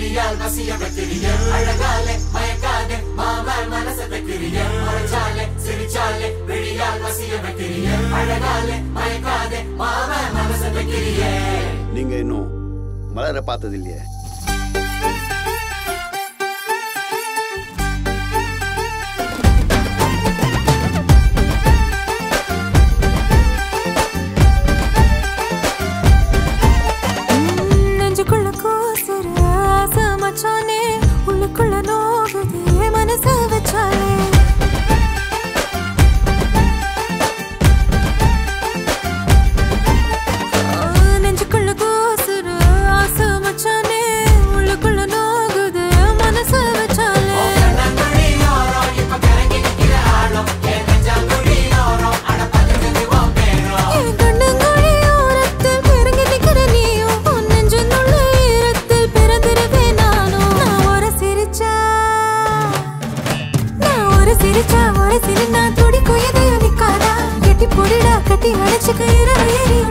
விழியால் வசிய வைக்கிறிய அழகாலே மயக்காதே மாம மனச வைக்கிறிய முறைச்சாலே சிரிச்சாலே விழியால் வசிய வைக்கிறிய அழகாலே மயக்காதே மாம மனச வைக்கிறிய நீங்க இன்னும் மலரை பார்த்தது இல்லையே நெஞ்சுக்குள்ள கூசுற ஆசை மச்சானே உள்ளுக்குள்ள நோகுதே மனச வச்சாலே ஆ, நெஞ்சுக்குள்ள கூசுற ஆசை மச்சானே உள்ளுக்குள்ள நோகுதே மனச வச்சாலே கண்ணங்குழியோரம் இப்ப கரங்கி நிக்கிற ஆழம் என் நெஞ்சாங்குழியோரம் அட பதுங்குது உன் பேரும் என் கண்ணங்குழி ஓரத்தில் கிறங்கி நிக்கிற நீயும் உன் நெஞ்சினுள்ள ஈரத்தில் பிறந்திருவே நானும் நான் ஒரு சிரிச்சா நான் ஒரு சிரிச்சா ஒரு சிரிந்தா துடி குயதையும் நிக்காதா கட்டி பொடிடா கட்டி அடைச்சுக்க இரவு ஏறி